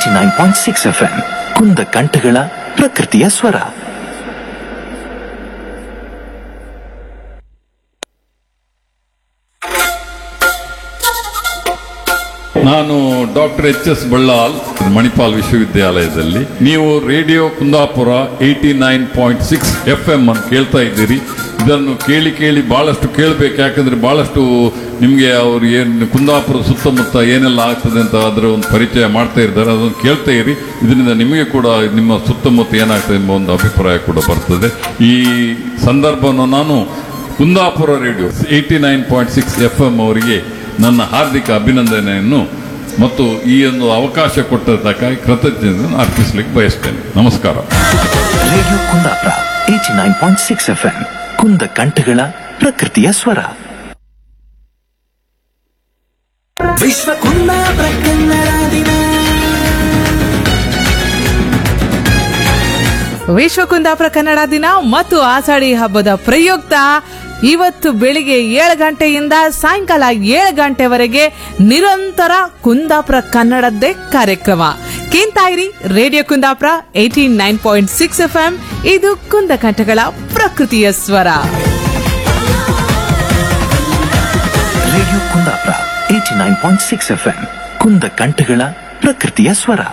Eighty nine point six F M ಕುಂದ ಕಂಠಗಳ ಪ್ರಕೃತಿಯ ಸ್ವರ ನಾನು doctor H S Ballal Manipal ವಿಶ್ವವಿದ್ಯಾಲಯದಲ್ಲಿ ನೀವು radio Kundapura eighty nine point six F M ಅನ್ನು ಕೇಳ್ತಾ ಇದ್ದೀರಿ ಇದನ್ನು ಕೇಳಿ ಕೇಳಿ ಬಹಳಷ್ಟು ಕೇಳಬೇಕು ಯಾಕಂದ್ರೆ ಬಹಳಷ್ಟು ನಿಮಗೆ ಅವ್ರು ಏನು ಕುಂದಾಪುರ ಸುತ್ತಮುತ್ತ ಏನೆಲ್ಲ ಆಗ್ತದೆ ಅಂತ ಅದರ ಒಂದು ಪರಿಚಯ ಮಾಡ್ತಾ ಇದ್ದಾರೆ ಅದನ್ನು ಕೇಳ್ತಾ ಇರಿ ಇದರಿಂದ ನಿಮಗೆ ಕೂಡ ನಿಮ್ಮ ಸುತ್ತಮುತ್ತ ಏನಾಗ್ತದೆ ಎಂಬ ಒಂದು ಅಭಿಪ್ರಾಯ ಕೂಡ ಬರ್ತದೆ ಈ ಸಂದರ್ಭವನ್ನು ನಾನು Kundapura radio eighty nine point six F M ಅವರಿಗೆ ನನ್ನ ಹಾರ್ದಿಕ ಅಭಿನಂದನೆಯನ್ನು ಮತ್ತು ಈ ಒಂದು ಅವಕಾಶ ಕೊಟ್ಟದ್ದಕ್ಕಾಗಿ ಕೃತಜ್ಞತೆಯನ್ನು ಅರ್ಪಿಸಲಿಕ್ಕೆ ಬಯಸ್ತೇನೆ ನಮಸ್ಕಾರ radio Kundapura eighty nine point six F M ಕುಂದ ಕಂಠಗಳ ಪ್ರಕೃತಿಯ ಸ್ವರ ವಿಶ್ವ ಕುಂದಾಪುರ ಕನ್ನಡ ದಿನ ವಿಶ್ವ ಕುಂದಾಪುರ ಕನ್ನಡ ದಿನ ಮತ್ತು ಆಷಾಢಿ ಹಬ್ಬದ ಪ್ರಯುಕ್ತ ಇವತ್ತು ಬೆಳಿಗ್ಗೆ ಏಳು ಗಂಟೆಯಿಂದ ಸಾಯಂಕಾಲ ಏಳು ಗಂಟೆವರೆಗೆ ನಿರಂತರ ಕುಂದಾಪುರ ಕನ್ನಡದ್ದೇ ಕಾರ್ಯಕ್ರಮ ಕೇಂತಾಯಿರಿ radio Kundapura eighty nine point six F M ಇದು ಕುಂದ ಕಂಠಗಳ ಪ್ರಕೃತಿಯ ಸ್ವರ radio Kundapura eighty nine point six F M ಕುಂದ ಕಂಠಗಳ ಪ್ರಕೃತಿಯ ಸ್ವರ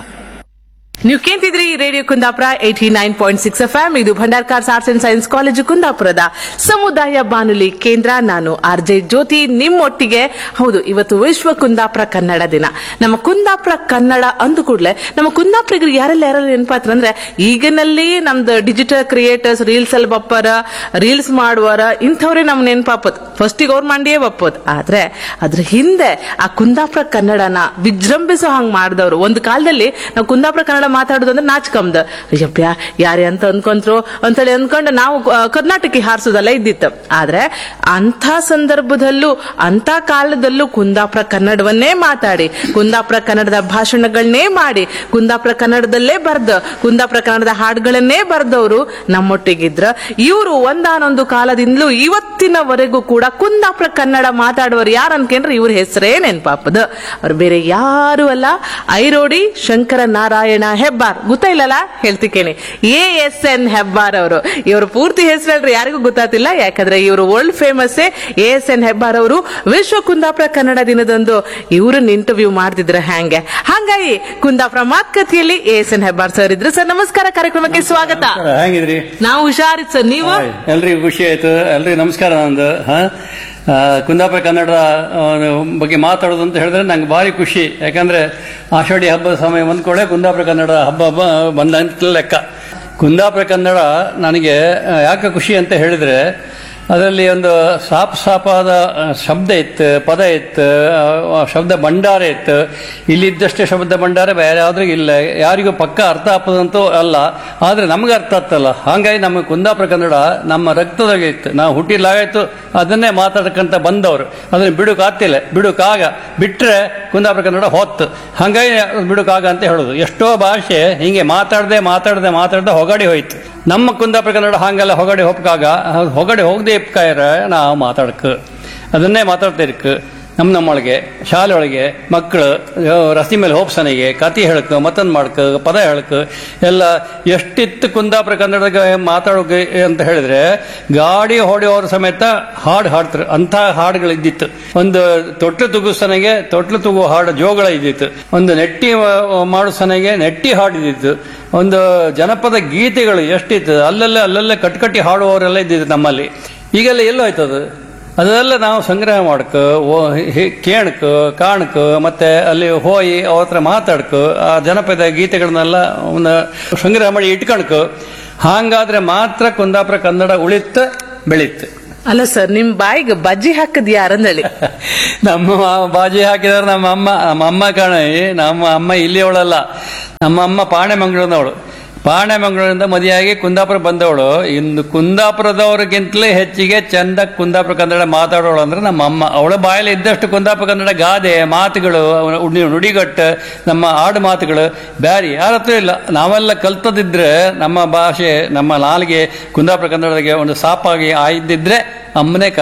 ನೀವು ಕೇಂತಿದ್ರಿ radio Kundapura eighty nine point six F M ಇದು Bhandarkars arts and science college ಕುಂದಾಪುರದ ಸಮುದಾಯ ಬಾನುಲಿ ಕೇಂದ್ರ ನಾನು ಆರ್ ಜೆ ಜ್ಯೋತಿ ನಿಮ್ಮೊಟ್ಟಿಗೆ ಹೌದು ಇವತ್ತು ವಿಶ್ವ ಕುಂದಾಪುರ ಕನ್ನಡ ದಿನ ನಮ್ಮ ಕುಂದಾಪುರ ಕನ್ನಡ ಅಂದ ಕೂಡಲೇ ನಮ್ಮ ಕುಂದಾಪುರಿಗರಿಗೆ ಯಾರೆಲ್ಲ ಯಾರೆಲ್ಲ ನೆನಪಾತ್ರ ಅಂದ್ರೆ ಈಗಿನಲ್ಲಿ ನಮ್ದು ಡಿಜಿಟಲ್ ಕ್ರಿಯೇಟರ್ಸ್ ರೀಲ್ಸ್ ಅಲ್ಲಿ ಬಪ್ಪರ ರೀಲ್ಸ್ ಮಾಡುವರ ಇಂಥವ್ರೆ ನಮ್ ನೆನಪಾಪದ್ ಫಸ್ಟಿಗೆ ಅವ್ರ ಮಂಡಿಯೇ ಬಪ್ಪದ್ ಆದ್ರೆ ಅದ್ರ ಹಿಂದೆ ಆ ಕುಂದಾಪುರ ಕನ್ನಡನ ವಿಜೃಂಭಿಸೋ ಹಂಗ್ ಮಾಡಿದವರು ಒಂದು ಕಾಲದಲ್ಲಿ ನಾವು ಕುಂದಾಪುರ ಕನ್ನಡ ಮಾತಾಡೋದು ಅಂದ್ರೆ ನಾಚ್ಕಂದ ಅಯ್ಯಪ್ಪ ಯಾರೇ ಅಂತ ಅನ್ಕೊಂತ್ರು ಅಂತೇಳಿ ಅನ್ಕೊಂಡು ನಾವು ಆ, ಕರ್ನಾಟಕಕ್ಕೆ ಹಾರಿಸೋದೆಲ್ಲ ಇದ್ದಿತ್ತು ಆದ್ರೆ ಅಂಥ ಸಂದರ್ಭದಲ್ಲೂ ಅಂತ ಕಾಲದಲ್ಲೂ ಕುಂದಾಪುರ ಕನ್ನಡವನ್ನೇ ಮಾತಾಡಿ ಕುಂದಾಪುರ ಕನ್ನಡದ ಭಾಷಣಗಳನ್ನೇ ಮಾಡಿ ಕುಂದಾಪುರ ಕನ್ನಡದಲ್ಲೇ ಬರ್ದ ಕುಂದಾಪುರ ಕನ್ನಡದ ಹಾಡುಗಳನ್ನೇ ಬರ್ದವರು ನಮ್ಮೊಟ್ಟಿಗಿದ್ರ ಇವರು ಒಂದಾನೊಂದು ಕಾಲದಿಂದಲೂ ಇವತ್ತಿನವರೆಗೂ ಕೂಡ ಕುಂದಾಪುರ ಕನ್ನಡ ಮಾತಾಡುವರು ಯಾರು ಅನ್ಕೊಂಡ್ರೆ ಇವ್ರ ಹೆಸರೇ ನೆನ್ಪಾಪದ ಅವ್ರು ಬೇರೆ ಯಾರು ಅಲ್ಲ ಐರೋಡಿ ಶಂಕರ ನಾರಾಯಣ ಹೆಬ್ಬಾರ್ ಗೊತ್ತಾಯಿಲ್ಲಲ್ಲ ಹೇಳ್ತಿಕೇನೆ ಎ ಎಸ್ ಎನ್ ಹೆಬ್ಬಾರ್ ಅವರು ಇವರು ಪೂರ್ತಿ ಹೆಸರು ಹೇಳ್ರಿ ಯಾರಿಗೂ ಗೊತ್ತಾತಿಲ್ಲ ಯಾಕಂದ್ರೆ ಇವರು world famous A S N Hebbar ಅವರು ವಿಶ್ವ ಕುಂದಾಪುರ ಕನ್ನಡ ದಿನದಂದು ಇವ್ರನ್ನ ಇಂಟರ್ವ್ಯೂ ಮಾಡ್ತಿದ್ರ ಹ್ಯಾಂಗೆ ಹಾಗಾಗಿ ಕುಂದಾಪುರ ಮಾತುಕತೆಯಲ್ಲಿ A S N Hebbar sir ಇದ್ರು ಸರ್ ನಮಸ್ಕಾರ ಕಾರ್ಯಕ್ರಮಕ್ಕೆ ಸ್ವಾಗತ ಹೆಂಗಿದ್ರಿ ನಾವು ಹುಷಾರಿತ್ ಸರ್ ನೀವು ಹಾಯ್. ಎಲ್ರಿಗೂ ಖುಷಿ ಆಯ್ತು ಎಲ್ರಿಗೂ ನಮಸ್ಕಾರ ನಂದು ಹಾ ಆ, ಕುಂದಾಪುರ ಕನ್ನಡ ಆ, ಬಗ್ಗೆ ಮಾತಾಡೋದು ಅಂತ ಹೇಳಿದ್ರೆ ನಂಗೆ ಭಾರಿ ಖುಷಿ ಯಾಕಂದ್ರೆ ಆಷಾಢಿ ಹಬ್ಬದ ಸಮಯ ಬಂದ್ಕೊಳ್ಳೆ ಕುಂದಾಪುರ ಕನ್ನಡ ಹಬ್ಬ ಹಬ್ಬ ಬಂದಂತ ಲೆಕ್ಕ ಕುಂದಾಪುರ ಕನ್ನಡ ನನಗೆ ಆ, ಯಾಕೆ ಖುಷಿ ಅಂತ ಹೇಳಿದ್ರೆ ಅದರಲ್ಲಿ ಒಂದು ಸಾಪ್ ಸಾಪಾದ ಆ, ಶಬ್ದ ಇತ್ತು ಪದ ಇತ್ತು ಆ, ಶಬ್ದ ಭಂಡಾರ ಇತ್ತು ಇಲ್ಲಿದ್ದಷ್ಟೇ ಶಬ್ದ ಭಂಡಾರ ಬೇರೆ ಯಾವ್ದ್ರಿಗೂ ಇಲ್ಲ ಯಾರಿಗೂ ಪಕ್ಕ ಅರ್ಥ ಆಪದಂತೂ ಅಲ್ಲ ಆದ್ರೆ ನಮ್ಗೆ ಅರ್ಥ ಆಗ್ತಲ್ಲ ಹಾಗಾಗಿ ನಮ್ಮ ಕುಂದಾಪುರ ಕನ್ನಡ ನಮ್ಮ ರಕ್ತದಾಗೆ ಇತ್ತು ನಾವು ಹುಟ್ಟಿಲಾಗಾಯ್ತು ಅದನ್ನೇ ಮಾತಾಡ್ಕಂತ ಬಂದವರು ಅದನ್ನ ಬಿಡುಕಾಗ್ತಿಲ್ಲ ಬಿಡುಕಾಗ ಬಿಟ್ರೆ ಕುಂದಾಪುರ ಕನ್ನಡ ಹೊತ್ತು ಹಾಗಾಗಿ ಬಿಡುಕಾಗ ಅಂತ ಹೇಳೋದು ಎಷ್ಟೋ ಭಾಷೆ ಹಿಂಗೆ ಮಾತಾಡದೆ ಮಾತಾಡದೆ ಮಾತಾಡದೆ ಹೊಗಡಿ ಹೋಯ್ತು ನಮ್ಮ ಕುಂದಾಪುರ ಕನ್ನಡ ಹಾಗೆಲ್ಲ ಹೊಗಡೆ ಹೋಗ್ಕಾಗ ಹೊಗಡೆ ಹೋಗದೆ ಇಪ್ಕಾಯ್ರ ನಾವು ಮಾತಾಡಕ್ ಅದನ್ನೇ ಮಾತಾಡ್ತಾ ಇರ್ಕ ನಮ್ಮ ನಮ್ಮೊಳಗೆ ಶಾಲೆ ಒಳಗೆ ಮಕ್ಕಳು ರಸ್ತೆ ಮೇಲೆ ಹೋಪ್ಸನಿಗೆ ಕತಿ ಹೇಳಕ್ ಮತ್ತೊಂದು ಮಾಡಕ್ ಪದ ಹೇಳಕ್ ಎಲ್ಲ ಎಷ್ಟಿತ್ತು ಕುಂದಾಪುರ ಕನ್ನಡದ ಮಾತಾಡೋಕೆ ಅಂತ ಹೇಳಿದ್ರೆ ಗಾಡಿ ಹೊಡೆಯೋರ ಸಮೇತ ಹಾಡು ಹಾಡ್ತಾರೆ ಅಂಥ ಹಾಡುಗಳು ಇದ್ದಿತ್ತು ಒಂದು ತೊಟ್ಲು ತುಗುಸನೆಗೆ ತೊಟ್ಲು ತುಗು ಹಾಡು ಜೋಗಳ ಇದ್ದಿತ್ತು ಒಂದು ನೆಟ್ಟಿ ಆ, ಮಾಡೋ ಸನೆಗೆ ನೆಟ್ಟಿ ಹಾಡಿದಿತ್ತು ಒಂದು ಜನಪದ ಗೀತೆಗಳು ಎಷ್ಟಿತ್ತು ಅಲ್ಲಲ್ಲೇ ಅಲ್ಲಲ್ಲೇ ಕಟ್ಕಟ್ಟಿ ಹಾಡುವವರೆಲ್ಲ ಇದ್ದಿತ್ತು ನಮ್ಮಲ್ಲಿ ಈಗೆಲ್ಲ ಎಲ್ಲೋ ಆಯ್ತದು ಅದೆಲ್ಲ ನಾವು ಸಂಗ್ರಹ ಮಾಡಕ್ ಕೇಣಕ್ ಕಾಣಕ್ ಮತ್ತೆ ಅಲ್ಲಿ ಹೋಗಿ ಅವ್ರ ಹತ್ರ ಮಾತಾಡ್ಕ ಆ ಜನಪದ ಗೀತೆಗಳನ್ನೆಲ್ಲ ಅವನ್ನ ಸಂಗ್ರಹ ಮಾಡಿ ಇಟ್ಕಣಕ್ ಹಾಗಾದ್ರೆ ಮಾತ್ರ ಕುಂದಾಪುರ ಕನ್ನಡ ಉಳಿತ ಬೆಳೀತು ಅಲ್ಲ ಸರ್ ನಿಮ್ ಬಾಯಿಗೆ ಬಜ್ಜಿ ಹಾಕದ್ ಯಾರಂದಳಿ ನಮ್ಮ ಬಾಜಿ ಹಾಕಿದಾರೆ ನಮ್ಮ ಅಮ್ಮ ನಮ್ಮ ಅಮ್ಮ ಕಾಣ ನಮ್ಮ ಅಮ್ಮ ಇಲ್ಲಿ ಅವಳಲ್ಲ ನಮ್ಮ ಅಮ್ಮ ಪಾಣೆ ಮಂಗಳೂರಿನವಳು ಪಾಣೆ ಮಂಗಳೂರಿಂದ ಮದುವೆಯಾಗಿ ಕುಂದಾಪುರ ಬಂದವಳು ಇನ್ನು ಕುಂದಾಪುರದವ್ರಿಗಿಂತಲೇ ಹೆಚ್ಚಿಗೆ ಚಂದ ಕುಂದಾಪುರ ಕನ್ನಡ ಮಾತಾಡೋಳು ಅಂದ್ರೆ ನಮ್ಮ ಅಮ್ಮ ಅವಳ ಬಾಯಲ್ಲಿ ಇದ್ದಷ್ಟು ಕುಂದಾಪುರ ಕನ್ನಡ ಗಾದೆ ಮಾತುಗಳು ಅವನ ಉಡಿ- ನುಡಿಗಟ್ಟು ನಮ್ಮ ಆಡು ಮಾತುಗಳು ಬ್ಯಾರಿ ಯಾರ ಹತ್ರ ಇಲ್ಲ ನಾವೆಲ್ಲ ಕಲ್ತದಿದ್ರೆ ನಮ್ಮ ಭಾಷೆ ನಮ್ಮ ನಾಲಿಗೆ ಕುಂದಾಪುರ ಕನ್ನಡಕ್ಕೆ ಒಂದು ಸಾಪಾಗಿ ಆಯ್ದಿದ್ರೆ ಅಮ್ಮನೇ ಕಾರಣ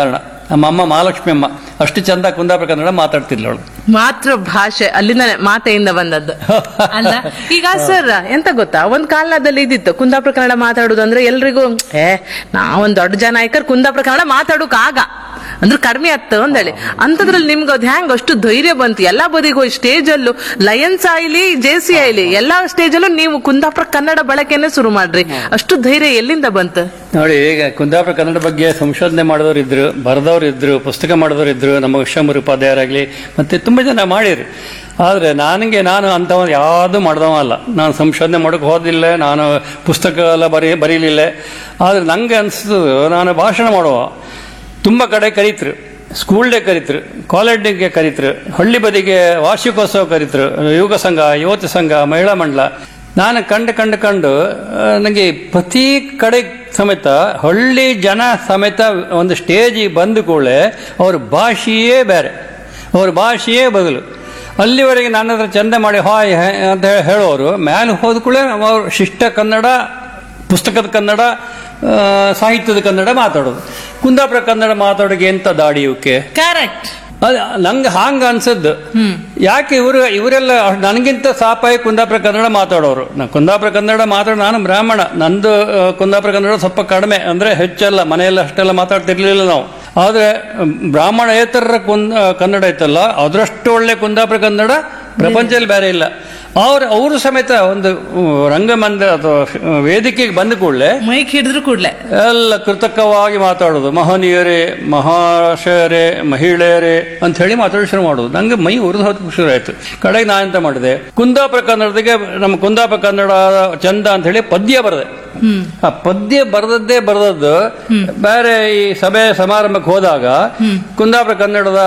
ನಮ್ಮ ಅಮ್ಮ ಮಹಾಲಕ್ಷ್ಮಿ ಅಮ್ಮ ಅಷ್ಟು ಚಂದ ಕುಂದಾಪುರ ಕನ್ನಡ ಮಾತಾಡ್ತಿದ್ಲು ಅವಳು ಮಾತೃ ಭಾಷೆ ಅಲ್ಲಿಂದ ಮಾತೆಯಿಂದ ಬಂದದ್ದು ಅಲ್ಲ ಈಗ ಸರ್ ಎಂತ ಗೊತ್ತಾ ಒಂದ್ ಕಾಲದಲ್ಲಿ ಇದಿತ್ತು ಕುಂದಾಪುರ ಕನ್ನಡ ಮಾತಾಡುದು ಅಂದ್ರೆ ಎಲ್ರಿಗೂ ಏ ನಾವೊಂದ್ ದೊಡ್ಡ ಜನ ಆಯ್ಕರ್ ಕುಂದಾಪುರ ಕನ್ನಡ ಮಾತಾಡೋಕ್ ಆಗ ಅಂದ್ರೆ ಕಡಿಮೆ ಆಗ್ತದೆ ಅಂದೇಳಿ ಅಂತದ್ರಲ್ಲಿ ನಿಮ್ಗೆ ಅದ್ ಹ್ಯಾಂಗ್ ಅಷ್ಟು ಧೈರ್ಯ ಬಂತು ಎಲ್ಲಾ ಬದಿಗೂ ಸ್ಟೇಜ್ ಅಲ್ಲೂ ಲಯನ್ಸ್ ಆಯ್ಲಿ ಜೇಸಿ ಆಯ್ಲಿ ಎಲ್ಲಾ ಸ್ಟೇಜ್ ಅಲ್ಲೂ ನೀವು ಕುಂದಾಪುರ ಕನ್ನಡ ಬಳಕೆನೆ ಶುರು ಮಾಡ್ರಿ ಅಷ್ಟು ಧೈರ್ಯ ಎಲ್ಲಿಂದ ಬಂತು ನೋಡಿ ಈಗ ಕುಂದಾಪುರ ಕನ್ನಡ ಬಗ್ಗೆ ಸಂಶೋಧನೆ ಮಾಡಿದವರು ಇದ್ರು ಬರೆದವ್ರು ಇದ್ರು ಪುಸ್ತಕ ಮಾಡಿದವರು ಇದ್ರು ನಮ್ಮ ವಿಶ್ವಮೂರು ಉಪಾಧ್ಯಾಯರಾಗ್ಲಿ ಮತ್ತೆ ತುಂಬಾ ಜನ ಮಾಡಿರು ಆದ್ರೆ ನನಗೆ ನಾನು ಅಂಥವ ಯಾವುದು ಮಾಡ್ದವ ಅಲ್ಲ ನಾನು ಸಂಶೋಧನೆ ಮಾಡೋಕೆ ಹೋದಿಲ್ಲ ನಾನು ಪುಸ್ತಕ ಎಲ್ಲ ಬರೀ ಬರೀಲಿಲ್ಲ ಆದ್ರೆ ನಂಗೆ ಅನಿಸ್ತು ನಾನು ಭಾಷಣ ಮಾಡುವ ತುಂಬ ಕಡೆ ಕರೀತ್ರು ಸ್ಕೂಲ್ ಡೇ ಕರೀತ್ರು ಕಾಲೇಜ್ ಡೇಗೆ ಕರೀತ್ರು ಹಳ್ಳಿ ಬದಿಗೆ ವಾರ್ಷಿಕೋತ್ಸವ ಕರೀತ್ರು ಯುವಕ ಸಂಘ ಯುವತಿ ಸಂಘ ಮಹಿಳಾ ಮಂಡಲ ನಾನು ಕಂಡು ಕಂಡು ಕಂಡು ನನಗೆ ಪ್ರತಿ ಕಡೆ ಸಮೇತ ಹಳ್ಳಿ ಜನ ಸಮೇತ ಒಂದು ಸ್ಟೇಜಿಗೆ ಬಂದ ಕೂಡಲೇ ಅವ್ರ ಭಾಷೆಯೇ ಬೇರೆ ಅವ್ರ ಭಾಷೆಯೇ ಬದಲು ಅಲ್ಲಿವರೆಗೆ ನನ್ನ ಹತ್ರ ಚಂದ ಮಾಡಿ ಹಾಯ್ ಹೇ ಅಂತ ಹೇಳಿ ಹೇಳೋರು ಮೇಲೆ ಹೋದ ಕೂಡಲೇ ಅವರು ಶಿಷ್ಟ ಕನ್ನಡ ಪುಸ್ತಕದ ಕನ್ನಡ ಆ, ಸಾಹಿತ್ಯದ ಕನ್ನಡ ಮಾತಾಡೋದು ಕುಂದಾಪುರ ಕನ್ನಡ ಮಾತಾಡೋಕೆ ಎಂತ ದಾಡಿ ಇವಕ್ಕೆ ಕರೆಕ್ಟ್ ಅದ್ ನಂಗೆ ಹಾಂಗ ಅನ್ಸದ್ದು ಯಾಕೆ ಇವರು ಇವರೆಲ್ಲ ಅಷ್ಟ್ ನನಗಿಂತ ಸಾಪಾಯಿ ಕುಂದಾಪುರ ಕನ್ನಡ ಮಾತಾಡೋರು ನಾ ಕುಂದಾಪುರ ಕನ್ನಡ ಮಾತಾಡೋ ನಾನು ಬ್ರಾಹ್ಮಣ ನಂದು ಆ, ಕುಂದಾಪುರ ಕನ್ನಡ ಸ್ವಲ್ಪ ಕಡಿಮೆ ಅಂದ್ರೆ ಹೆಚ್ಚಲ್ಲ ಮನೆಯಲ್ಲಿ ಅಷ್ಟೆಲ್ಲ ಮಾತಾಡ್ತಿರ್ಲಿಲ್ಲ ನಾವು ಆದ್ರೆ ಮ್, ಬ್ರಾಹ್ಮಣೇತರರ ಕುಂದ ಕನ್ನಡ ಐತಲ್ಲ ಅದರಷ್ಟು ಒಳ್ಳೆ ಕುಂದಾಪುರ ಕನ್ನಡ ಪ್ರಪಂಚದಲ್ಲಿ ಬೇರೆ ಇಲ್ಲ ಅವ್ರ ಅವರು ಸಮೇತ ಒಂದು ಆ, ರಂಗಮಂದಿರ ಅಥವಾ ಆ, ವೇದಿಕೆಗೆ ಬಂದ ಕೂಡಲೇ ಮೈಕ್ ಹಿಡಿದ್ರು ಕೂಡ್ಲೆ ಎಲ್ಲ ಕೃತಕವಾಗಿ ಮಾತಾಡೋದು ಮಹನೀಯರೇ ಮಹಾಶಯರೇ ಮಹಿಳೆಯರೇ ಅಂತ ಹೇಳಿ ಮಾತಾಡೋದು ಶುರು ಮಾಡೋದು ನಂಗೆ ಮೈ ಉರಿದು ಹೋದ ಶುರು ಆಯ್ತು ಕಡೆಗೆ ನಾ ಎಂತ ಮಾಡಿದೆ ಕುಂದಾಪುರ ಕನ್ನಡದಿಗೆ ನಮ್ಮ ಕುಂದಾಪುರ ಕನ್ನಡ ಚಂದ ಅಂತ ಹೇಳಿ ಪದ್ಯ ಬರದೆ ಆ ಪದ್ಯ ಬರೆದದ್ದೇ ಬರೆದದ್ದು ಬೇರೆ ಈ ಸಭೆ ಸಮಾರಂಭಕ್ಕೆ ಹೋದಾಗ ಕುಂದಾಪುರ ಕನ್ನಡದ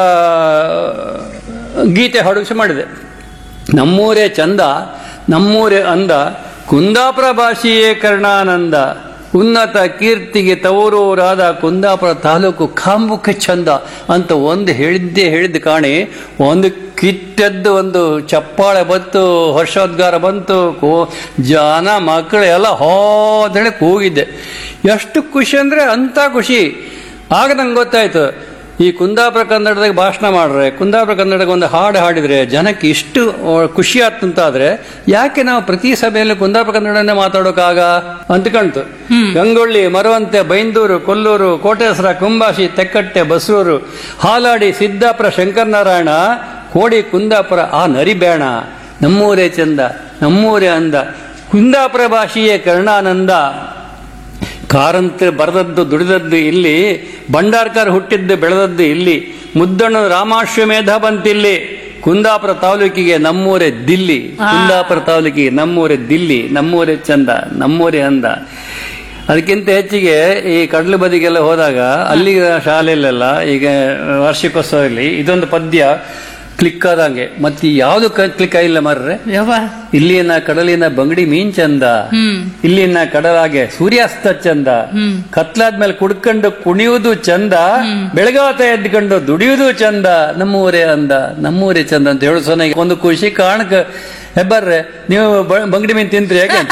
ಗೀತೆ ಹಾಡುವಿಸಿ ಮಾಡಿದೆ ನಮ್ಮೂರೇ ಚಂದ ನಮ್ಮೂರೇ ಅಂದ ಕುಂದಾಪುರ ಭಾಷೆಯೇ ಕರ್ಣಾನಂದ ಉನ್ನತ ಕೀರ್ತಿಗೆ ತವರೂರಾದ ಕುಂದಾಪುರ ತಾಲೂಕು ಕಾಂಬುಕ ಚಂದ ಅಂತ ಒಂದು ಹೇಳಿದ್ದೇ ಹೇಳಿದ್ದು ಕಾಣಿ ಒಂದು ಕಿಟ್ಟದ್ದು ಒಂದು ಚಪ್ಪಾಳೆ ಬಂತು ಹರ್ಷೋದ್ಗಾರ ಬಂತು ಕೋ ಜನ ಮಕ್ಕಳು ಎಲ್ಲ ಹೋ ಅಂತೇಳಿ ಕೂಗಿದ್ದೆ ಎಷ್ಟು ಖುಷಿ ಅಂದ್ರೆ ಅಂತ ಖುಷಿ ಆಗ ನಂಗೆ ಗೊತ್ತಾಯ್ತು ಈ ಕುಂದಾಪುರ ಕನ್ನಡದಾಗ ಭಾಷಣ ಮಾಡ್ರೆ ಕುಂದಾಪುರ ಕನ್ನಡಕ್ಕೆ ಒಂದು ಹಾಡು ಹಾಡಿದ್ರೆ ಜನಕ್ಕೆ ಇಷ್ಟು ಆ, ಖುಷಿ ಆತಂತಾದ್ರೆ ಯಾಕೆ ನಾವು ಪ್ರತಿ ಸಭೆಯಲ್ಲಿ ಕುಂದಾಪುರ ಕನ್ನಡನೇ ಮಾತಾಡೋಕಾಗ ಅಂತ ಕಾಣ್ತು ಗಂಗೊಳ್ಳಿ ಮರವಂತೆ ಬೈಂದೂರು ಕೊಲ್ಲೂರು ಕೋಟೇಶ್ವರ ಕುಂಬಾಶಿ ತೆಕ್ಕಟ್ಟೆ ಬಸರೂರು ಹಾಲಾಡಿ ಸಿದ್ದಾಪುರ ಶಂಕರನಾರಾಯಣ ಕೋಡಿ ಕುಂದಾಪುರ ಆ ನರಿಬೇಣ ನಮ್ಮೂರೇ ಚಂದ ನಮ್ಮೂರೇ ಅಂದ ಕುಂದಾಪುರ ಭಾಷೆಯೇ ಕರ್ಣಾನಂದ ಕಾರಂತ ಬರೆದದ್ದು ದುಡಿದದ್ದು ಇಲ್ಲಿ ಭಂಡಾರ್ಕರ್ ಹುಟ್ಟಿದ್ದು ಬೆಳೆದದ್ದು ಇಲ್ಲಿ ಮುದ್ದಣ್ಣ ರಾಮಾಶ್ವಮೇಧ ಬಂತಿಲ್ಲಿ ಕುಂದಾಪುರ ತಾಲೂಕಿಗೆ ನಮ್ಮೂರೇ ದಿಲ್ಲಿ ಕುಂದಾಪುರ ತಾಲೂಕಿಗೆ ನಮ್ಮೂರೇ ದಿಲ್ಲಿ ನಮ್ಮೂರೇ ಚಂದ ನಮ್ಮೂರೇ ಅಂದ ಅದಕ್ಕಿಂತ ಹೆಚ್ಚಿಗೆ ಈ ಕಡಲು ಬದಿಗೆಲ್ಲ ಹೋದಾಗ ಅಲ್ಲಿ ಶಾಲೆಯಲ್ಲೆಲ್ಲ ಈಗ ವಾರ್ಷಿಕೋತ್ಸವದಲ್ಲಿ ಇದೊಂದು ಪದ್ಯ ಕ್ಲಿಕ್ ಆದಂಗೆ ಮತ್ತೆ ಯಾವ್ದು ಕ್ಲಿಕ್ ಆಗಿಲ್ಲ ಮರ್ರೆ ಯಾವ ಇಲ್ಲಿನ ಕಡಲಿನ ಬಂಗಡಿ ಮೀನ್ ಚಂದ ಇಲ್ಲಿನ ಕಡಲಾಗೆ ಸೂರ್ಯಾಸ್ತ ಚಂದ ಕತ್ಲಾದ್ಮೇಲೆ ಕುಡ್ಕೊಂಡು ಕುಣಿಯುವುದು ಚಂದ ಬೆಳಗಾತ ಎದ್ಕೊಂಡು ದುಡಿಯುವುದು ಚಂದ ನಮ್ಮೂರೇ ಅಂದ ನಮ್ಮೂರೇ ಚಂದ ಅಂತ ಹೇಳು ಸೊನೆಗೆ ಒಂದು ಖುಷಿ ಕಾರಣಕ ಹೆಬ್ಬರ್ರೆ ನೀವು ಬ- ಬಂಗಡಿ ಮೀನ್ ತಿಂತ್ರಿ ಯಾಕೆ ಅಂತ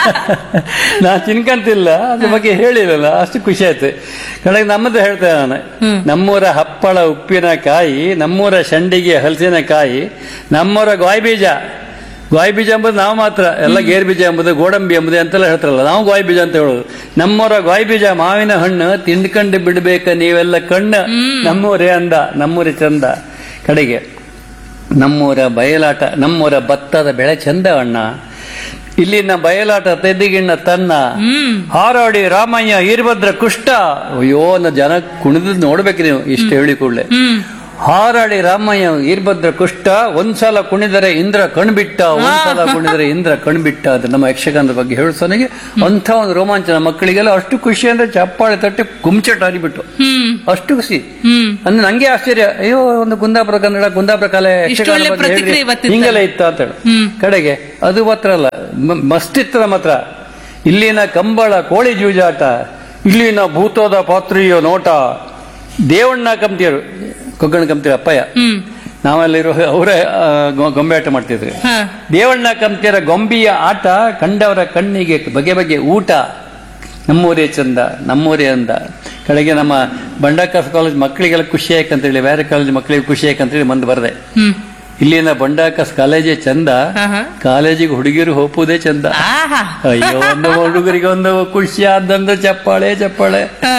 ನಾ ತಿನ್ಕಂತಿಲ್ಲ ಅದ್ರ ಬಗ್ಗೆ ಹೇಳಿರಲ್ಲ ಅಷ್ಟು ಖುಷಿ ಆಯ್ತು ಕಡೆಗೆ ನಮ್ಮದು ಹೇಳ್ತೇನೆ ನಾನು ನಮ್ಮೂರ ಹಪ್ಪಳ ಉಪ್ಪಿನಕಾಯಿ ನಮ್ಮೂರ ಶಂಡಿಗೆ ಹಲಸಿನಕಾಯಿ ನಮ್ಮೂರ ಗಾಯಿ ಬೀಜ ಗಾಯಿ ಬೀಜ ಎಂಬುದು ನಾವು ಮಾತ್ರ ಎಲ್ಲ ಗೇರ್ ಬೀಜ ಎಂಬುದು ಗೋಡಂಬಿ ಎಂಬುದು ಅಂತೆಲ್ಲ ಹೇಳ್ತಾರಲ್ಲ ನಾವು ಗಾಯಿ ಬೀಜ ಅಂತ ಹೇಳೋದು ನಮ್ಮೂರ ಗಾಯಿ ಬೀಜ ಮಾವಿನ ಹಣ್ಣು ತಿಂದ್ಕೊಂಡು ಬಿಡ್ಬೇಕ ನೀವೆಲ್ಲ ಕಣ್ಣು ನಮ್ಮೂರೇ ಅಂದ ನಮ್ಮೂರೇ ಚಂದ ಕಡೆಗೆ ನಮ್ಮೂರ ಬಯಲಾಟ ನಮ್ಮೂರ ಭತ್ತದ ಬೆಳೆ ಚಂದ ಅಣ್ಣ ಇಲ್ಲಿನ ಬಯಲಾಟ ತೆದ್ದಿಗಿಣ್ಣ ತನ್ನ ಹಾರಾಡಿ ರಾಮಯ್ಯ ಈರ್ಭದ್ರ ಕುಷ್ಟ ಅಯ್ಯೋ ನ ಜನ ಕುಣಿದ್ ನೋಡ್ಬೇಕು ನೀವು ಇಷ್ಟು ಹೇಳಿ ಕೂಡಲೇ ಹಾರಾಡಿ ರಾಮಯ್ಯ ಈರ್ಭದ್ರ ಕುಷ್ಟ ಒಂದ್ಸಲ ಕುಣಿದರೆ ಇಂದ್ರ ಕಣ್ಬಿಟ್ಟ ಒಂದ್ಸಲ ಕುಣಿದರೆ ಇಂದ್ರ ಕಣ್ಬಿಟ್ಟ ಅದು ನಮ್ಮ ಯಕ್ಷಗಾನದ ಬಗ್ಗೆ ಹೇಳ್ಸೋನಿಗೆ ಅಂಥ ಒಂದು ರೋಮಾಂಚನ ಮಕ್ಕಳಿಗೆಲ್ಲ ಅಷ್ಟು ಖುಷಿ ಅಂದ್ರೆ ಚಪ್ಪಾಳೆ ತಟ್ಟಿ ಕುಂಚಟ ಹರಿಬಿಟ್ಟು ಅಷ್ಟು ಖುಷಿ ಅಂದ್ರೆ ನಂಗೆ ಆಶ್ಚರ್ಯ ಅಯ್ಯೋ ಒಂದು ಕುಂದಾಪುರ ಕನ್ನಡ ಕುಂದಾಪುರ ಕಲೆ ಯಕ್ಷಗಾನ ಒಳ್ಳೆ ಬಗ್ಗೆ ಪ್ರತಿಕ್ರಿಯೆ ಹೇಳ್ರಿ. ಇವತ್ತಿತ್ತಲ್ಲ. ಹಿಂಗೆಲ್ಲ ಇತ್ತು ಅಂತ ಹೇಳಿ ಕಡೆಗೆ ಅದು ಮಾತ್ರ ಅಲ್ಲ ಮ- ಮಸ್ತಿತ್ತು ನಮ್ಮ ಹತ್ರ ಇಲ್ಲಿನ ಕಂಬಳ ಕೋಳಿ ಜೂಜಾಟ ಇಲ್ಲಿನ ಭೂತೋದ ಪಾತ್ರಿಯೋ ನೋಟ ದೇವಣ್ಣ ಕಂಪ್ತಿಯರು ಕೊಗ್ಗಣ ಕಂಪ್ತಿಯರು ಅಪ್ಪಯ್ಯ ನಾವಲ್ಲಿರೋ ಅವರೇ ಆ, ಗೊ- ಗೊಂಬೆ ಆಟ ಮಾಡ್ತಿದ್ರಿ ಹ. ದೇವಣ್ಣ ಕಂಪ್ತಿಯರ ಗೊಂಬಿಯ ಆಟ ಕಂಡವರ ಕಣ್ಣಿಗೆ ಬಗೆ ಬಗೆ ಊಟ ನಮ್ಮೂರೇ ಚಂದ ನಮ್ಮೂರೇ ಅಂದ ಕಡೆಗೆ ನಮ್ಮ ಬಂಡಾಕಾಸ್ ಕಾಲೇಜ್ ಮಕ್ಕಳಿಗೆಲ್ಲ ಖುಷಿ ಆಯ್ಕಂತೇಳಿ ಬೇರೆ ಕಾಲೇಜ್ ಮಕ್ಕಳಿಗೆ ಖುಷಿ ಆಯ್ಕಂತೇಳಿ ಮುಂದೆ ಬರದೆ ಹ್ಮ್ ಇಲ್ಲಿನ ಬಂಡಾಕಾಸ್ ಕಾಲೇಜೇ ಚಂದ ಆಹಾ. ಕಾಲೇಜಿಗೆ ಹುಡುಗಿರು ಹೋಪುದೇ ಚಂದ ಆಹಾ ಅಯ್ಯೋ ಒಂದು ಹುಡುಗರಿಗೆ ಒಂದು ಖುಷಿ ಆದಂದು ಚಪ್ಪಾಳೆ ಚಪ್ಪಾಳೆ ಆ,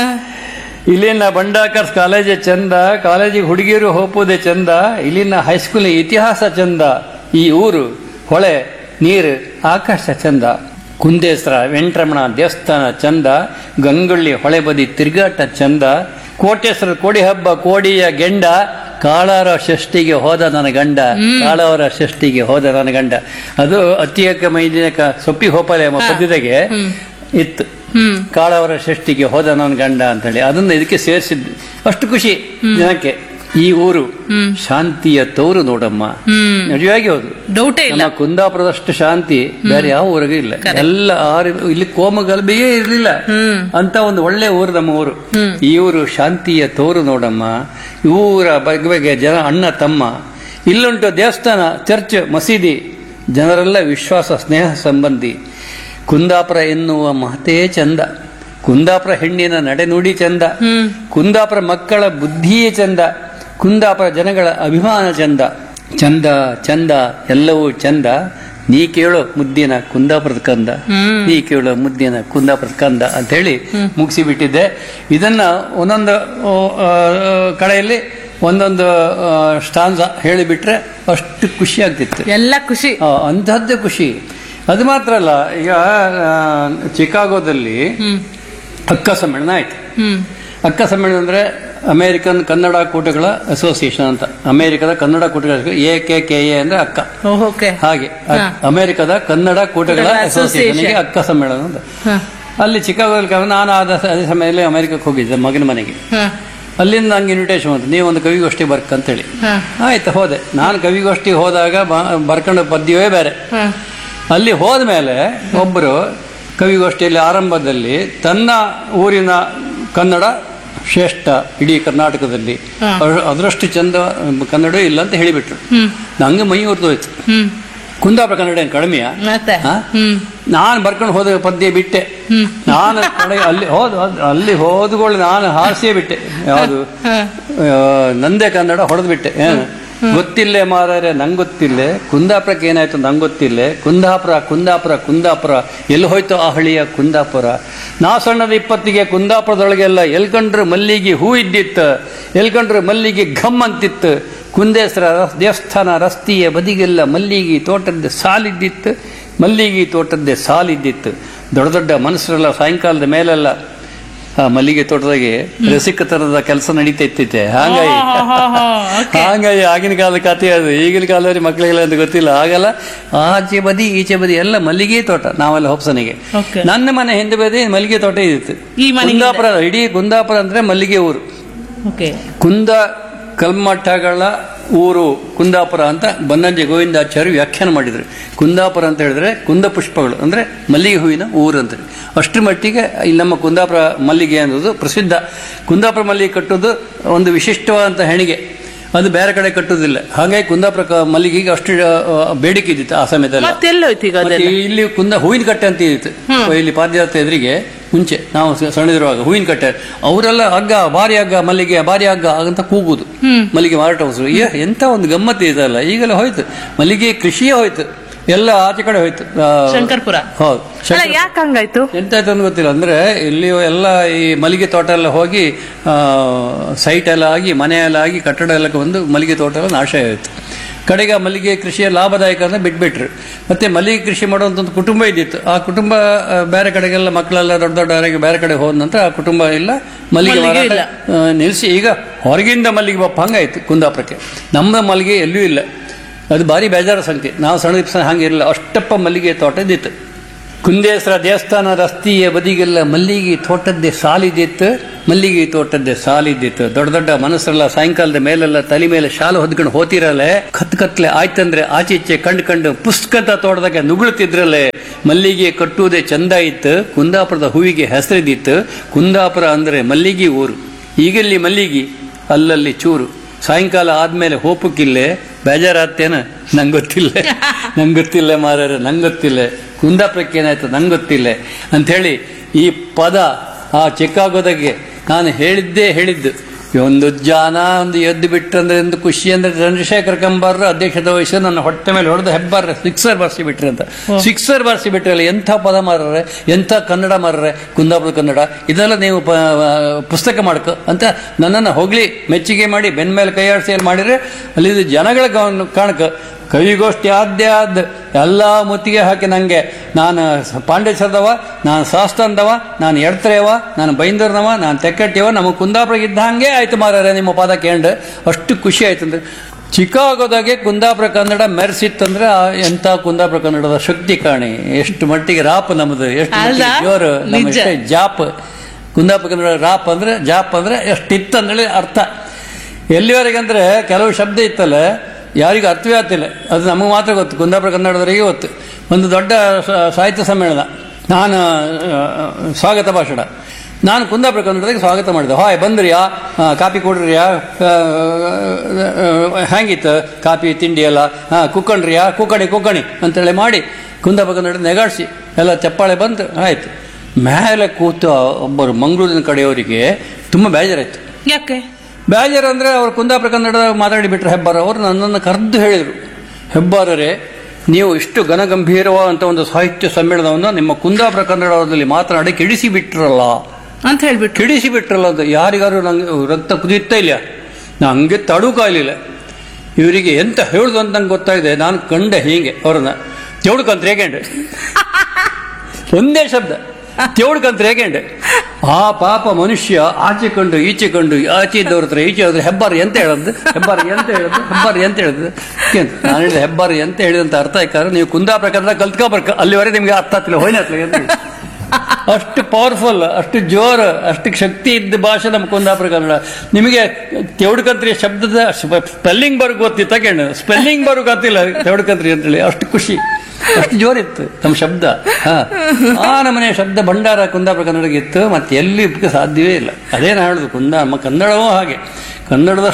ಇಲ್ಲಿನ ಬಂಡಾಕರ್ಸ್ ಕಾಲೇಜೇ ಚಂದ ಕಾಲೇಜಿಗೆ ಹುಡುಗಿಯರು ಹೋಪುದೇ ಚಂದ ಇಲ್ಲಿನ ಹೈಸ್ಕೂಲ್ ಇತಿಹಾಸ ಚಂದ ಈ ಊರು ಹೊಳೆ ನೀರು ಆಕಾಶ ಚಂದ ಕುಂದೇಸ್ರ ವೆಂಟ್ರಮಣ ದೇವಸ್ಥಾನ ಚಂದ ಗಂಗೊಳ್ಳಿ ಹೊಳೆ ಬದಿ ತಿರುಗಾಟ ಚಂದ ಕೋಟೇಶ್ವರ ಕೋಡಿ ಹಬ್ಬ ಕೋಡಿಯ ಗೆಂಡ ಕಾಳಾರ ಷಷ್ಠಿಗೆ ಹೋದ ನನ್ನ ಗಂಡ ಕಾಳವರ ಷಷ್ಠಿಗೆ ಹೋದ ನನ್ನ ಗಂಡ ಅದು ಅತಿಯಕ ಮೈದಿನಕ ಸೊಪ್ಪಿ ಹೋಪಲೆ ಎಂಬ ಪದ್ಯತೆಗೆ ಇತ್ತು ಹ್ಮ್ ಕಾಳವರ ಷಷ್ಠಿಗೆ ಹೋದ ನನ್ನ ಗಂಡ ಅಂತ ಹೇಳಿ ಅದನ್ನ ಇದಕ್ಕೆ ಸೇರಿಸಿದ್ದು ಅಷ್ಟು ಖುಷಿ ಜನಕ್ಕೆ ಈ ಊರು ಶಾಂತಿಯ ತೋರು ನೋಡಮ್ಮ ಹ್ಮ್ ನಿಜವಾಗಿ ಹೌದು ಡೌಟೇ ಇಲ್ಲ ನಮ್ಮ ಕುಂದಾಪುರದಷ್ಟು ಶಾಂತಿ ಬೇರೆ ಯಾವ ಊರಿಗೂ ಇಲ್ಲ ಎಲ್ಲ ಆರು ಇಲ್ಲಿ ಕೋಮಗಲ್ಬಿಗೆ ಇರಲಿಲ್ಲ ಅಂತ ಒಂದು ಒಳ್ಳೆ ಊರು ನಮ್ಮ ಊರು ಈ ಊರು ಶಾಂತಿಯ ತೋರು ನೋಡಮ್ಮ ಈ ಊರ ಬಗ್ಗೆ ಬಗ್ಗೆ ಜನ ಅಣ್ಣ ತಮ್ಮ ಇಲ್ಲುಂಟು ದೇವಸ್ಥಾನ ಚರ್ಚ್ ಮಸೀದಿ ಜನರೆಲ್ಲ ವಿಶ್ವಾಸ ಸ್ನೇಹ ಸಂಬಂಧಿ ಕುಂದಾಪುರ ಎನ್ನುವ ಮಹತೇ ಚಂದ ಕುಂದಾಪುರ ಹೆಣ್ಣಿನ ನಡೆನುಡಿ ಚಂದ ಕುಂದಾಪುರ ಮಕ್ಕಳ ಬುದ್ಧಿಯೇ ಚಂದ ಕುಂದಾಪುರ ಜನಗಳ ಅಭಿಮಾನ ಚಂದ ಚಂದ ಚಂದ ಎಲ್ಲವೂ ಚಂದ ನೀ ಕೇಳೋ ಮುದ್ದಿನ ಕುಂದಾಪುರದ ಕಂದ ನೀ ಕೇಳೋ ಮುದ್ದಿನ ಕುಂದಾಪುರದ ಕಂದ ಅಂತ ಹೇಳಿ ಮುಗಿಸಿ ಬಿಟ್ಟಿದ್ದೆ ಇದನ್ನ ಒಂದೊಂದು ಆ, ಆ, ಕಡೆಯಲ್ಲಿ ಒಂದೊಂದು ಸ್ಟಾನ್ಸ ಹೇಳಿಬಿಟ್ರೆ ಅಷ್ಟು ಖುಷಿ ಆಗ್ತಿತ್ತು ಎಲ್ಲ ಖುಷಿ ಆ, ಅಂಥದ್ದೇ ಖುಷಿ ಅದು ಮಾತ್ರ ಅಲ್ಲ ಈಗ ಆ, ಚಿಕಾಗೋದಲ್ಲಿ ಅಕ್ಕ ಸಮ್ಮೇಳನ ಆಯ್ತು ಹ್ಮ್ ಅಕ್ಕ ಸಮ್ಮೇಳನ ಅಂದ್ರೆ ಅಮೆರಿಕನ್ ಕನ್ನಡ ಕೂಟಗಳ ಅಸೋಸಿಯೇಷನ್ ಅಂತ ಅಮೆರಿಕದ ಕನ್ನಡ ಕೂಟಗಳ ಎ ಕೆ ಕೆ ಎ ಅಂದ್ರೆ ಅಕ್ಕ ಓಕೆ ಹಾಗೆ ಅ- ಅಮೆರಿಕದ ಕನ್ನಡ ಕೂಟಗಳ ಕೂಟಗಳ ಅಸೋಸಿಯೇಷನ್ಗೆ association. ಅಕ್ಕ ಸಮ್ಮೇಳನ ಅಂತ ಅಲ್ಲಿ ಚಿಕಾಗೋದಲ್ಲಿ ಕ- ನಾನು ಆದ ಸ- ಅದೇ ಸಮಯದಲ್ಲಿ ಅಮೆರಿಕಕ್ಕೆ ಹೋಗಿದ್ದೆ ಮಗನ ಮನೆಗೆ ಅಲ್ಲಿಂದ ನಂಗೆ ಇನ್ವಿಟೇಷನ್ ಬಂತು ನೀವು ಒಂದು ಕವಿಗೋಷ್ಠಿ ಬರ್ಕಂತೇಳಿ ಆಯ್ತು ಹೋದೆ ನಾನು ಕವಿಗೋಷ್ಠಿ ಹೋದಾಗ ಬ- ಬರ್ಕೊಂಡ ಪದ್ಯವೇ ಬೇರೆ ಅಲ್ಲಿ ಹೋದ್ಮೇಲೆ ಒಬ್ಬರು ಕವಿಗೋಷ್ಠಿಯಲ್ಲಿ ಆರಂಭದಲ್ಲಿ ತನ್ನ ಊರಿನ ಕನ್ನಡ ಶ್ರೇಷ್ಠ ಇಡೀ ಕರ್ನಾಟಕದಲ್ಲಿ ಅದ್ರ- ಅದರಷ್ಟು ಚಂದ ಕನ್ನಡ ಇಲ್ಲ ಅಂತ ಹೇಳಿಬಿಟ್ರು ನಂಗೆ ಮೈ ಉರ್ದೋಯ್ತು ಹ್ಮ್ ಕುಂದಾಪುರ ಕನ್ನಡ ಏನು ಕಡಿಮೆಯಾ ಮತ್ತೆ ಹಾ? ಹ್ಮ್ ನಾನು ಬರ್ಕೊಂಡು ಹೋದ ಪದ್ಯ ಬಿಟ್ಟೆ ನಾನು ಕಡೆ ಅಲ್ಲಿ ಹೋದ ಅಲ್ಲಿ ಹೋದ್ಗಳು ನಾನು ಹಾಸ್ಯ ಬಿಟ್ಟೆ ಯಾವುದು ಆ, ನಂದೇ ಕನ್ನಡ ಹೊಡೆದು ಬಿಟ್ಟೆ ಏನು ಗೊತ್ತಿಲ್ಲೇ ಮಾರಾರೆ ನಂಗೆ ಗೊತ್ತಿಲ್ಲೇ ಕುಂದಾಪುರಕ್ಕೆ ಏನಾಯ್ತು ನಂಗೆ ಗೊತ್ತಿಲ್ಲೇ ಕುಂದಾಪುರ ಕುಂದಾಪುರ ಕುಂದಾಪುರ ಎಲ್ಲಿ ಹೋಯ್ತು ಆ ಹಳಿಯ ಕುಂದಾಪುರ ನಾ ಸಣ್ಣದ ಇಪ್ಪತ್ತಿಗೆ ಕುಂದಾಪುರದೊಳಗೆಲ್ಲ ಎಲ್ಕಂಡ್ರು ಮಲ್ಲಿಗೆ ಹೂ ಇದ್ದಿತ್ತು ಎಲ್ಕಂಡ್ರು ಮಲ್ಲಿಗೆ ಘಮ್ ಅಂತಿತ್ತು ಕುಂದೇಶ್ವರ ರಸ್- ದೇವಸ್ಥಾನ ರಸ್ತೆಯ ಬದಿಗೆಲ್ಲ ಮಲ್ಲಿಗೆ ತೋಟದ ಸಾಲಿದ್ದಿತ್ತು ಮಲ್ಲಿಗೆ ತೋಟದ್ದೇ ಸಾಲಿದ್ದಿತ್ತು ದೊಡ್ಡ ದೊಡ್ಡ ಮನುಷ್ಯರೆಲ್ಲ ಸಾಯಂಕಾಲದ ಮೇಲೆಲ್ಲ ಆ ಮಲ್ಲಿಗೆ ತೋಟದಾಗೆ ರಸಿಕತನದ ಕೆಲಸ ನಡೀತಾ ಇತ್ತಿತ್ತೆ ಹಾಗಾಗಿ ಹಾಗಾಗಿ ಆಗಿನ ಕಾಲದ ಕಥೆ ಅದು ಈಗಿನ ಕಾಲದಲ್ಲಿ ಮಕ್ಕಳಿಗೆಲ್ಲ ಅಂತ ಗೊತ್ತಿಲ್ಲ ಆಗಲ್ಲ ಆಚೆ ಬದಿ ಈಚೆ ಬದಿ ಎಲ್ಲ ಮಲ್ಲಿಗೆ ತೋಟ ನಾವೆಲ್ಲ ಹೊಪ್ಸನಿಗೆ Okay. ನನ್ನ ಮನೆ ಹಿಂದೆ ಬದಿ ಮಲ್ಲಿಗೆ ತೋಟ ಇದ್ದಿತ್ತು ಈ ಮನೆ ಹಿಂದೆ? ಕುಂದಾಪುರ ಇಡೀ ಕುಂದಾಪುರ ಅಂದ್ರೆ ಮಲ್ಲಿಗೆ ಊರು ಓಕೆ ಕುಂದ ಕಲ್ಮಠಗಳ ಊರು ಕುಂದಾಪುರ ಅಂತ ಬನ್ನಂಜೆ ಗೋವಿಂದಾಚಾರ್ಯ ವ್ಯಾಖ್ಯಾನ ಮಾಡಿದ್ರು ಕುಂದಾಪುರ ಅಂತ ಹೇಳಿದ್ರೆ ಕುಂದ ಪುಷ್ಪಗಳು ಅಂದ್ರೆ ಮಲ್ಲಿಗೆ ಹೂವಿನ ಊರು ಅಂತ ಅಷ್ಟರ ಮಟ್ಟಿಗೆ ಇಲ್ಲಿ ನಮ್ಮ ಕುಂದಾಪುರ ಮಲ್ಲಿಗೆ ಅನ್ನೋದು ಪ್ರಸಿದ್ಧ ಕುಂದಾಪುರ ಮಲ್ಲಿಗೆ ಕಟ್ಟೋದು ಒಂದು ವಿಶಿಷ್ಟವಾದಂಥ ಹೆಣಿಗೆ ಅದು ಬೇರೆ ಕಡೆ ಕಟ್ಟೋದಿಲ್ಲ ಹಾಗಾಗಿ ಕುಂದಾಪುರ ಕ- ಮಲ್ಲಿಗೆಗೆ ಅಷ್ಟು ಆ, ಬೇಡಿಕೆ ಇದ್ದಿತ್ತು ಆ ಸಮಯದಲ್ಲಿ ಮತ್ತೆಲ್ಲೋಯ್ತು ಈಗ ಮತ್ತೆ ಅದೆಲ್ಲ ಇಲ್ಲಿ ಕುಂದ ಹೂವಿನ ಕಟ್ಟೆ ಅಂತ ಇತ್ತು ಇಲ್ಲಿ ಪಾದಯಾತ್ರೆ ಎದುರಿಗೆ ಮುಂಚೆ ನಾವು ಸ- ಸಣ್ಣದಿರುವಾಗ ಹೂವಿನ ಕಟ್ಟೆ ಅವರೆಲ್ಲ ಹಗ್ಗ ಭಾರಿ ಹಗ್ಗ ಮಲ್ಲಿಗೆ ಭಾರಿ ಹಗ್ಗ ಅಂತ ಕೂಗುದು ಮಲ್ಲಿಗೆ ಮಾರಾಟ ಹೊಸರು ಎಂತ ಒಂದು ಗಮ್ಮತ್ತು ಇದಲ್ಲ ಈಗೆಲ್ಲ ಹೋಯ್ತು ಮಲ್ಲಿಗೆ ಕೃಷಿಯೇ ಹೋಯ್ತು ಎಲ್ಲ ಆಚೆ ಕಡೆ ಹೋಯ್ತು ಆ, ಶಂಕರ್ಪುರ ಹೌದು ಅಲ್ಲ ಶಂಕರ್- ಯಾಕೆ ಹಂಗಾಯ್ತು ಎಂತ ಆಯ್ತು ಅಂತ ಗೊತ್ತಿಲ್ಲ ಅಂದ್ರೆ ಇಲ್ಲಿ ಎಲ್ಲ ಈ ಮಲ್ಲಿಗೆ ತೋಟ ಎಲ್ಲ ಹೋಗಿ ಸೈಟ್ ಎಲ್ಲ ಆಗಿ ಮನೆ ಎಲ್ಲ ಆಗಿ ಕಟ್ಟಡ ಎಲ್ಲ ಬಂದು ಮಲ್ಲಿಗೆ ತೋಟ ಎಲ್ಲ ನಾಶ ಆಯಿತು ಕಡೆಗೆ ಆ ಮಲ್ಲಿಗೆ ಕೃಷಿಯ ಲಾಭದಾಯಕ ಅಂತ ಬಿಟ್ಬಿಟ್ರು ಮತ್ತೆ ಮಲ್ಲಿಗೆ ಕೃಷಿ ಮಾಡುವಂತ ಒಂದು ಕುಟುಂಬ ಇದ್ದಿತ್ತು ಆ ಕುಟುಂಬ ಆ, ಬೇರೆ ಕಡೆಗೆಲ್ಲ ಮಕ್ಕಳೆಲ್ಲ ದೊಡ್ಡ ದೊಡ್ಡವರಿಗೆ ಬೇರೆ ಕಡೆ ಹೋದ ನಂತರ ಆ ಕುಟುಂಬ ಇಲ್ಲ ಮಲ್ಲಿಗೆ ಮಲ್ಲಿಗೆ ಮಾರಾಟ, ಇಲ್ಲ. ಆ, ನಿಲ್ಲಿಸಿ ಈಗ ಹೊರಗಿಂದ ಮಲ್ಲಿಗೆ ಬಪ್ಪ ಹಂಗಾಯ್ತು ಕುಂದಾಪುರಕ್ಕೆ ನಮ್ಮ ಮಲ್ಲಿಗೆ ಎಲ್ಲೂ ಇಲ್ಲ ಅದು ಭಾರಿ ಬೇಜಾರ ಸಂಗತಿ ನಾವು ಸಣ್ಣ ದಿವಸ ಹಂಗೆ ಇರಲಿಲ್ಲ ಅಷ್ಟಪ್ಪ ಮಲ್ಲಿಗೆ ತೋಟ ಇದ್ದಿತ್ತು ಕುಂದೇಶ್ವರ ದೇವಸ್ಥಾನ ರಸ್ತೆಯ ಬದಿಗೆಲ್ಲ ಮಲ್ಲಿಗೆ ತೋಟದ್ದೇ ಸಾಲಿದ್ದಿತ್ತು ಮಲ್ಲಿಗೆ ತೋಟದ್ದೇ ಸಾಲಿದ್ದಿತ್ತು ದೊಡ್ಡ ದೊಡ್ಡ ಮನಸ್ಸರೆಲ್ಲ ಸಾಯಂಕಾಲದ ಮೇಲೆಲ್ಲ ತಲೆ ಮೇಲೆ ಶಾಲು ಹೊದ್ಕೊಂಡು ಹೋತಿರಲ್ಲೇ ಕತ್ ಕತ್ಲೆ ಆಯ್ತಂದ್ರೆ ಆಚೆ ಈಚೆ ಕಂಡು ಕಂಡು ಪುಸ್ತಕದ ತೋಟದಾಗ ನುಗುಳುತ್ತಿದ್ರಲ್ಲೇ ಮಲ್ಲಿಗೆ ಕಟ್ಟುವುದೇ ಚಂದ ಇತ್ತು ಕುಂದಾಪುರದ ಹೂವಿಗೆ ಹೆಸರಿದ್ದಿತ್ತು ಕುಂದಾಪುರ ಅಂದ್ರೆ ಮಲ್ಲಿಗೆ ಊರು ಈಗಲ್ಲಿ ಮಲ್ಲಿಗೆ ಅಲ್ಲಲ್ಲಿ ಚೂರು ಸಾಯಂಕಾಲ ಆದ್ಮೇಲೆ ಹೋಪಕ್ಕಿಲ್ಲೆ ಬೇಜಾರಾತೇನ ನಂಗೆ ಗೊತ್ತಿಲ್ಲ ನಂಗೆ ಗೊತ್ತಿಲ್ಲ ಮಾರಾರ ನಂಗೆ ಗೊತ್ತಿಲ್ಲ ಕುಂದಾಪುರಕ್ಕೆ ಏನಾಯ್ತು ನಂಗೆ ಗೊತ್ತಿಲ್ಲ ಅಂಥೇಳಿ ಈ ಪದ ಆ ಚಿಕ್ಕಾಗೋದಾಗೆ ನಾನು ಹೇಳಿದ್ದೇ ಹೇಳಿದ್ದು ಒಂದು ಜಾನ ಒಂದು ಎದ್ದು ಬಿಟ್ರಂದ್ರೆ ಒಂದು ಖುಷಿ ಅಂದ್ರೆ ಚಂದ್ರಶೇಖರ್ ಕಂಬಾರ ಅಧ್ಯಕ್ಷತೆ ವಹಿಸಿ ನನ್ನ ಹೊಟ್ಟೆ ಮೇಲೆ ಹೊಡೆದು ಹೆಬ್ಬಾರ ಸಿಕ್ಸರ್ ಬಾರಿಸಿ ಬಿಟ್ರಿ ಅಂತ ಸಿಕ್ಸರ್ ಬಾರಿಸಿ ಬಿಟ್ರಲ್ಲ ಎಂಥ ಪದ ಮಾರ್ರೆ ಎಂಥ ಕನ್ನಡ ಮಾರ್ರೆ ಕುಂದಾಪುರ ಕನ್ನಡ ಇದೆಲ್ಲ ನೀವು ಪ- ಪುಸ್ತಕ ಮಾಡ್ಕೊ ಅಂತ ನನ್ನನ್ನು ಹೊಗಳಿ ಮೆಚ್ಚುಗೆ ಮಾಡಿ ಬೆನ್ನ ಮೇಲೆ ಕೈ ಆಡಿಸಿ ಏನ್ ಮಾಡಿದ್ರೆ ಅಲ್ಲಿ ಜನಗಳ ಗಮನ ಕಾಣಕ ಕವಿಗೋಷ್ಠಿ ಆದ್ಯ ಆದ್ ಎಲ್ಲ ಮುತ್ತಿಗೆ ಹಾಕಿ ನಂಗೆ ನಾನು ಪಾಂಡೇಶ್ವರದವ ನಾನು ಶಾಸ್ತಂದವ ನಾನು ಎಡ್ತರೇವ ನಾನು ಬೈಂದೂರ್ನವ ನಾನು ತೆಕ್ಕಟ್ಟಿವ ನಮ್ಮ ಕುಂದಾಪುರ ಇದ್ದಂಗೆ ಆಯ್ತು ಮಾರಾರೆ ನಿಮ್ಮ ಪದ ಕೇಂದ್ರ ಅಷ್ಟು ಖುಷಿ ಆಯ್ತು ಅಂದ್ರೆ ಚಿಕಾಗೋದಾಗೆ ಕುಂದಾಪುರ ಕನ್ನಡ ಮೆರೆಸಿತ್ತಂದ್ರೆ ಆ ಎಂಥ ಕುಂದಾಪುರ ಕನ್ನಡದ ಶಕ್ತಿ ಕಾಣಿ ಎಷ್ಟು ಮಟ್ಟಿಗೆ ರಾಪ್ ನಮ್ಮದು ಎಷ್ಟು ಮಟ್ಟಿಗೆ ಅಲ್ವಾ? ಜೋರು ನಮ್ಮ ನಿಜ. ಎಷ್ಟೇ ಜಾಪ್ ಕುಂದಾಪುರ ಕನ್ನಡ ರಾಪ್ ಅಂದ್ರೆ ಜಾಪ್ ಅಂದ್ರೆ ಎಷ್ಟಿತ್ತು ಅಂದೇಳಿ ಅರ್ಥ ಎಲ್ಲಿವರೆಗೆ ಅಂದ್ರೆ ಕೆಲವು ಶಬ್ದ ಇತ್ತಲ್ಲ ಯಾರಿಗೂ ಅರ್ಥವೇ ಆಗ್ತಿಲ್ಲ ಅದು ನಮಗೆ ಮಾತ್ರ ಗೊತ್ತು ಕುಂದಾಪುರ ಕನ್ನಡದವರಿಗೆ ಗೊತ್ತು ಒಂದು ದೊಡ್ಡ ಸ- ಸಾಹಿತ್ಯ ಸಮ್ಮೇಳನ ನಾನು ಆ, ಸ್ವಾಗತ ಭಾಷಣ ನಾನು ಕುಂದಾಪುರ ಕನ್ನಡದಾಗ ಸ್ವಾಗತ ಮಾಡಿದೆ ಹಾಯ್ ಬಂದ್ರಿಯಾ ಆ, ಕಾಪಿ ಕೊಡ್ರಿಯಾ ಆ, ಹೆಂಗಿತ್ತು ಕಾಪಿ ತಿಂಡಿ ಎಲ್ಲ ಹಾಂ ಕುಕ್ಕಣ್ರಿಯಾ ಕುಕ್ಕಣಿ ಕುಕ್ಕಣಿ ಅಂತೇಳಿ ಮಾಡಿ ಕುಂದಾಪುರ ಕನ್ನಡ ನೆಗಾಡಿಸಿ ಎಲ್ಲ ಚಪ್ಪಾಳೆ ಬಂತು ಆಯ್ತು ಮೇಲೆ ಕೂತ ಒಬ್ಬರು ಮಂಗಳೂರಿನ ಕಡೆಯವರಿಗೆ ತುಂಬ ಬೇಜಾರಾಯ್ತು ಯಾಕೆ ಬೇಜಾರು ಅಂದರೆ ಅವರು ಕುಂದಾಪುರ ಕನ್ನಡ ಮಾತಾಡಿ ಬಿಟ್ರು ಹೆಬ್ಬಾರ ಅವರು ನನ್ನನ್ನು ಕರೆದು ಹೇಳಿದರು ಹೆಬ್ಬಾರರೇ ನೀವು ಇಷ್ಟು ಘನಗಂಭೀರವಾದಂಥ ಒಂದು ಸಾಹಿತ್ಯ ಸಮ್ಮೇಳನವನ್ನು ನಿಮ್ಮ ಕುಂದಾಪುರ ಕನ್ನಡದಲ್ಲಿ ಮಾತನಾಡಿ ಕೆಡಿಸಿ ಬಿಟ್ರಲ್ಲ ಅಂತ ಹೇಳ್ಬಿಟ್ಟು ಕೆಡಿಸಿ ಬಿಟ್ರಲ್ಲ ಅಂತ ಯಾರಿಗಾರು ನಂಗೆ ರಕ್ತ ಕುದಿಯುತ್ತಾ ಇಲ್ಲ ನಂಗೆ ತಡುಕಾಗಲಿಲ್ಲ ಇವರಿಗೆ ಎಂತ ಹೇಳುದು ಅಂತ ನಂಗೆ ಗೊತ್ತಾಗಿದೆ ನಾನು ಕಂಡೆ ಹೀಗೆ ಅವರನ್ನ ತೆವಡ್ಕಂತ ರೇಗಂಡೆ ಒಂದೇ ಶಬ್ದ ತೆವಡ್ಕಂತ ರೇಗಂಡೆ ಆ ಪಾಪ ಮನುಷ್ಯ ಆಚೆ ಕಂಡು ಈಚೆ ಕಂಡು ಆಚೆ ಇದ್ದವ್ರ ಹತ್ರ ಈಚೆ ಹೋದ್ರೆ ಹೆಬ್ಬಾರಿ ಎಂತ ಹೇಳದ್ದು ಹೆಬ್ಬಾರಿ ಎಂತ ಹೇಳದ್ದು ಹೆಬ್ಬಾರಿ ಎಂತ ಹೇಳದ್ದು ಏನು ನಾನು ಹೇಳಿದೆ ಹೆಬ್ಬಾರಿ ಎಂತ ಹೇಳಿದಂತ ಅರ್ಥ ಆಯ್ತಾರೆ ನೀವು ಕುಂದಾಪುರ ಕನ್ನಡ ಕಲ್ತ್ಕೊಬರ್ಕ ಅಲ್ಲಿವರೆಗೆ ನಿಮ್ಗೆ ಅರ್ಥ ಆಗ್ತಿಲ್ಲ ಹೋಯ್ನ ಅಷ್ಟು ಪವರ್ಫುಲ್ ಅಷ್ಟು ಜೋರು ಅಷ್ಟು ಶಕ್ತಿ ಇದ್ದ ಭಾಷೆ ನಮ್ಮ ಕುಂದಾಪುರ ಕನ್ನಡ ನಿಮಗೆ ತೆವಡ್ಕಂತ್ರಿ ಶಬ್ದದ ಸ್ಪೆಲ್ಲಿಂಗ್ ಬರೋ ಗೊತ್ತಿತ್ತ ಕೇಳ ಸ್ಪೆಲ್ಲಿಂಗ್ ಬರೋ ಗೊತ್ತಿಲ್ಲ ತೆವಡ್ಕಂತ್ರಿ ಅಂತೇಳಿ ಅಷ್ಟು ಖುಷಿ ಅಷ್ಟು ಜೋರಿತ್ತು ನಮ್ಮ ಶಬ್ದ ಹಾ ಆ ನಮನೆ ಶಬ್ದ ಭಂಡಾರ ಕುಂದಾಪುರ ಕನ್ನಡಕ್ಕೆ ಇತ್ತು ಮತ್ತೆ ಎಲ್ಲಿ ಸಾಧ್ಯವೇ ಇಲ್ಲ ಅದೇ ನಾನು ಹೇಳುದು ಕುಂದ ನಮ್ಮ ಕನ್ನಡವೂ ಹಾಗೆ ಕನ್ನಡದ